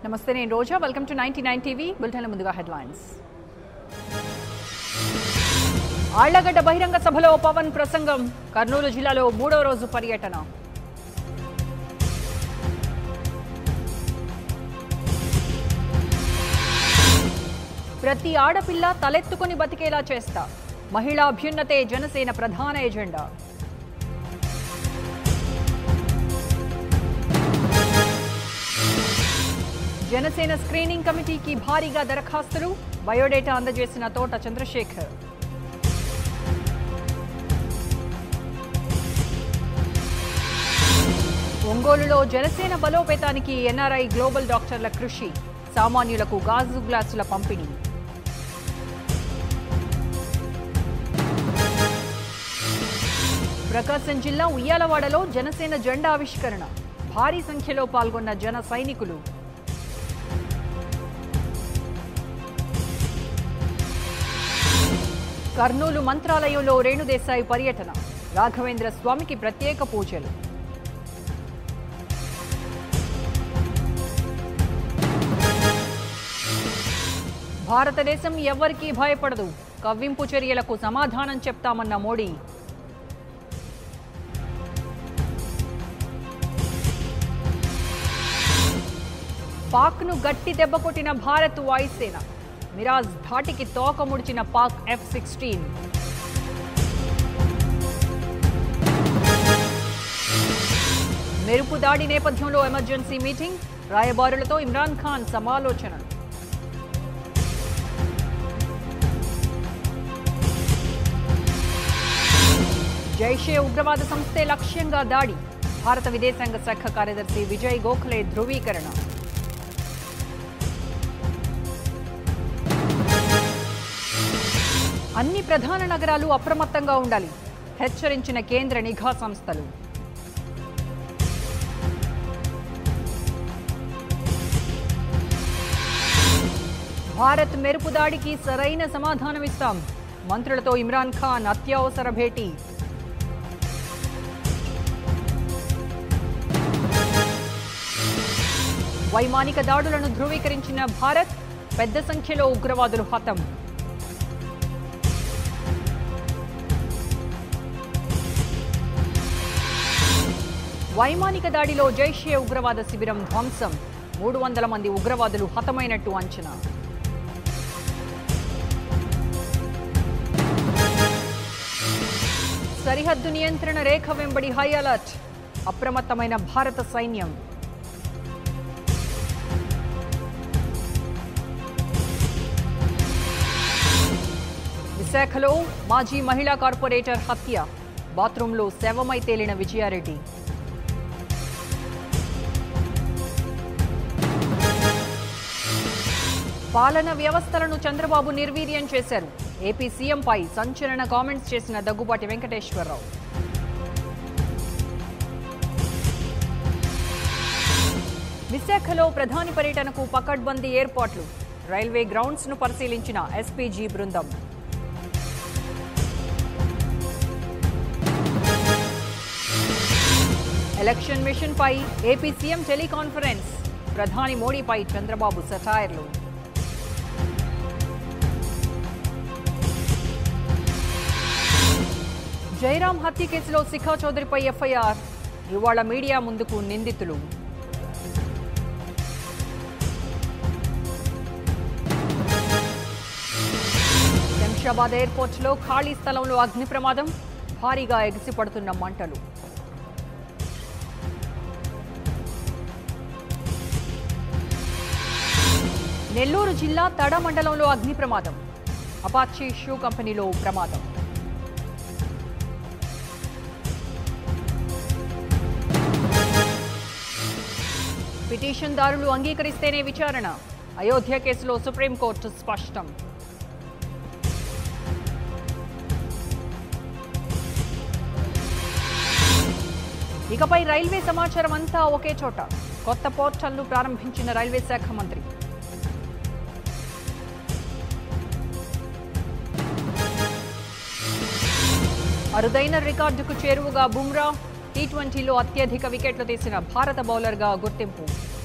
నమస్తే నేను Roja welcome to ninety nine TV బులెటిన్ల ముందుగా హెడ్లైన్స్ ఆళ్లగడ్డ బహిరంగ సభలో పవన్ ప్రసంగం కర్నూలు జిల్లాలో మూడో రోజు పర్యటన ప్రతి ఆడపిల్ల తలెత్తుకుని బతికేలా చేస్తా మహిళా అభ్యున్నతే జనసేన ప్రధాన ఎజెండా జనసేన స్క్రీనింగ్ కమిటీకి భారీగా దరఖాస్తులు బయోడేటా అందజేసిన తోట చంద్రశేఖర్ ఒంగోలులో జనసేన బలోపేతానికి ఎన్ఆర్ఐ గ్లోబల్ డాక్టర్ల కృషి సామాన్యులకు గాజు గ్లాసుల పంపిణీ ప్రకాశం జిల్లా ఉయ్యాలవాడలో జనసేన జెండా ఆవిష్కరణ భారీ సంఖ్యలో పాల్గొన్న జన సైనికులు కర్నూలు మంత్రాలయంలో రేణుదేశాయి పర్యటన రాఘవేంద్ర స్వామికి ప్రత్యేక పూజలు భారతదేశం ఎవ్వరికీ భయపడదు కవ్వింపు చర్యలకు సమాధానం చెప్తామన్న మోడీ పాక్ను గట్టి దెబ్బ కొట్టిన భారత్ వాయుసేన మిరాజ్ ధాటికి తోక ముడిచిన పాక్ ఎఫ్ సిక్స్టీన్ మెరుపు దాడి నేపథ్యంలో ఎమర్జెన్సీ మీటింగ్ రాయబారులతో ఇమ్రాన్ ఖాన్ సమాలోచనలు జైషే ఉగ్రవాద సంస్థే లక్ష్యంగా దాడి భారత విదేశాంగ శాఖ కార్యదర్శి విజయ్ గోఖలే ధృవీకరణ అన్ని ప్రధాన నగరాలు అప్రమత్తంగా ఉండాలి హెచ్చరించిన కేంద్ర నిఘా సంస్థలు భారత్ మెరుపు దాడికి సరైన సమాధానమిస్తాం మంత్రులతో ఇమ్రాన్ ఖాన్ అత్యవసర భేటీ వైమానిక దాడులను ధృవీకరించిన భారత్ పెద్ద సంఖ్యలో ఉగ్రవాదులు హతం వైమానిక దాడిలో జైషే ఉగ్రవాద శిబిరం ధ్వంసం మూడు వందల మంది ఉగ్రవాదులు హతమైనట్టు అంచనా సరిహద్దు నియంత్రణ రేఖ వెంబడి హై అలర్ట్ అప్రమత్తమైన భారత సైన్యం విశాఖలో మాజీ మహిళా కార్పొరేటర్ హత్య బాత్రూంలో శవమై తేలిన విజయారెడ్డి పాలన వ్యవస్థలను చంద్రబాబు నిర్వీర్యం చేశారు ఏపీ సీఎంపై సంచలన కామెంట్స్ చేసిన దగ్గుబాటి వెంకటేశ్వరరావు విశాఖలో ప్రధాని పర్యటనకు పకడ్బందీ ఏర్పాట్లు రైల్వే గ్రౌండ్స్ ను పరిశీలించిన ఎస్పీజీ బృందం ఎలక్షన్ మిషన్ పై ఏపీ సీఎం టెలికాన్ఫరెన్స్ ప్రధాని మోడీపై చంద్రబాబు సటాయర్లు జయరాం హత్య కేసులో శిఖా చౌదరిపై ఎఫ్ఐఆర్ ఇవాళ మీడియా ముందుకు నిందితులు శంషాబాద్ ఎయిర్పోర్ట్లో ఖాళీ స్థలంలో అగ్ని ప్రమాదం భారీగా ఎగిసిపడుతున్న మంటలు నెల్లూరు జిల్లా తడ మండలంలో అగ్ని ప్రమాదం అపాచీ షూ కంపెనీలో ప్రమాదం పిటిషన్దారులు అంగీకరిస్తేనే విచారణ అయోధ్య కేసులో సుప్రీంకోర్టు స్పష్టం ఇకపై రైల్వే సమాచారం అంతా ఒకే చోట కొత్త పోర్టల్ను ప్రారంభించిన రైల్వే శాఖ మంత్రి అరుదైన రికార్డుకు చేరువగా బుమ్రా టీ ట్వంటీలో అత్యధిక వికెట్లు తీసిన భారత బౌలర్గా గుర్తింపు